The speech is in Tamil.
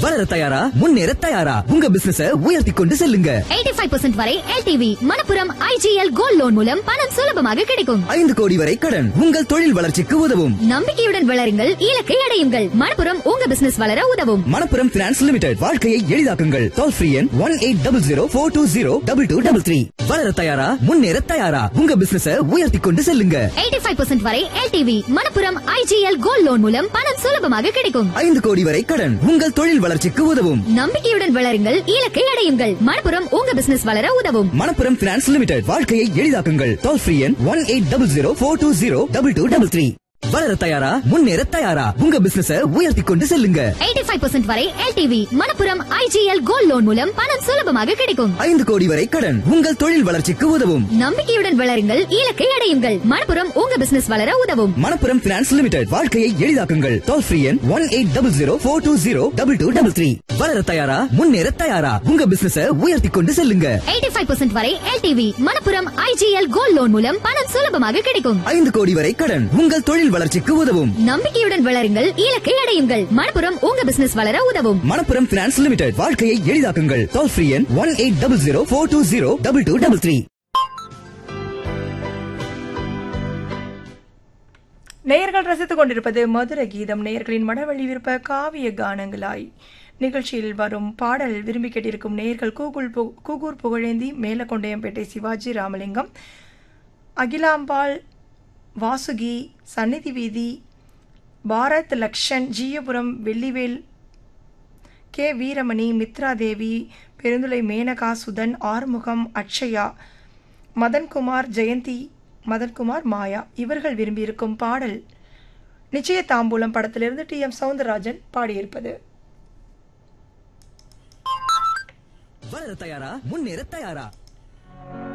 வளர தயாரா முன்னேற தயாரா உங்க பிசினஸ உயர்த்தி கொண்டு செல்லுங்க எயிட்டி ஃபைவ் பர்சன்ட் வரை LTV Manappuram IGL gold loan மூலம் பணம் சுலபமாக கிடைக்கும் ஐந்து கோடி வரை கடன் உங்கள் தொழில் வளர்ச்சிக்கு உதவும் நம்பிக்கையுடன் வளருங்கள் இலக்கை அடையுங்கள் மணப்புரம் உங்க பிசினஸ் வளர உதவும் மணப்புரம் பினான்ஸ் லிமிடெட் வாழ்க்கையை எளிதாக்குங்கள் டோல் ஃப்ரீ எண் one eight double zero four two zero double two double three வளர தயாரா முன்னேற தயாரா உங்க பிசினஸ உயர்த்தி கொண்டு செல்லுங்க எயிட்டி ஃபைவ் பர்சன்ட் வரை LTV Manappuram IGL gold loan மூலம் பணம் சுலபமாக கிடைக்கும் ஐந்து கோடி வரை கடன் உங்கள் தொழில் வளர்ச்சிக்கு உதவும் நம்பிக்கையுடன் வளருங்கள் இலக்கை அடையுங்கள் மணப்புரம் உங்க பிசினஸ் வளர உதவும் மணப்புரம் பினான்ஸ் லிமிடெட் வாழ்க்கையை எளிதாக்குங்கள் டோல் ஃப்ரீ எண் one eight double zero four two zero double two double three வளர தயாரா முன்னேற தயாரா உங்க பிசினஸ உயர்த்தி கொண்டு செல்லுங்க எயிட்டி ஃபைவ் பர்சன்ட் வரை LTV Manappuram IGL gold loan மூலம் பணம் சுலபமாக கிடைக்கும் ஐந்து கோடி வரை கடன் உங்கள் தொழில் வளர்ச்சிக்கு உதவும் நம்பிக்கையுடன் வளருங்கள் இலக்கை அடையுங்கள் மணப்புரம் உங்க பிசினஸ் வளர உதவும் மணப்புரம் பினான்ஸ் லிமிடெட் வாழ்க்கையை எளிதாக்குங்கள் டோல் ஃப்ரீ எண் one eight double zero four two zero double two double three வளர தயாரா முன்னேற தயாரா உங்க பிசினஸ உயர்த்தி கொண்டு செல்லுங்க எயிட்டி ஃபைவ் பர்சன்ட் வரை LTV Manappuram IGL gold loan மூலம் பணம் சுலபமாக கிடைக்கும் ஐந்து கோடி வரை கடன் உங்கள் தொழில் வளர்ச்சிக்கு உதவும் நம்பிக்கையுடன் வளருங்கள் இலக்கை அடையுங்கள் மணப்புரம் உங்க பிசினஸ் வளர உதவும் மணப்புரம் பினான்ஸ் லிமிடெட் வாழ்க்கையை எளிதாக்குங்கள் டோல் ஃப்ரீ எண் one eight double zero four two zero double two double three நேயர்கள் ரசித்துக் கொண்டிருப்பது மதுர கீதம் நேயர்களின் மனவழி விருப்ப காவிய கானங்களாய் நிகழ்ச்சியில் வரும் பாடல் விரும்பி கேட்டிருக்கும் நேயர்கள் கூகுள் பு- கூகூர் புகழேந்தி மேலக்கொண்டையம்பேட்டை சிவாஜி ராமலிங்கம் அகிலாம்பாள் வாசுகி சந்நிதி வீதி பாரத் லக்ஷன் ஜீயபுரம் வெள்ளிவேல் கே வீரமணி மித்ரா தேவி பெருந்துளை மேனகா சுதன் ஆறுமுகம் அக்ஷயா மதன்குமார் ஜெயந்தி மதன்குமார் மாயா இவர்கள் விரும்பியிருக்கும் பாடல் நிச்சய தாம்பூலம் படத்திலிருந்து டி எம் சவுந்தரராஜன் பாடியிருப்பது வளர தயாரா முன்னேற தயாரா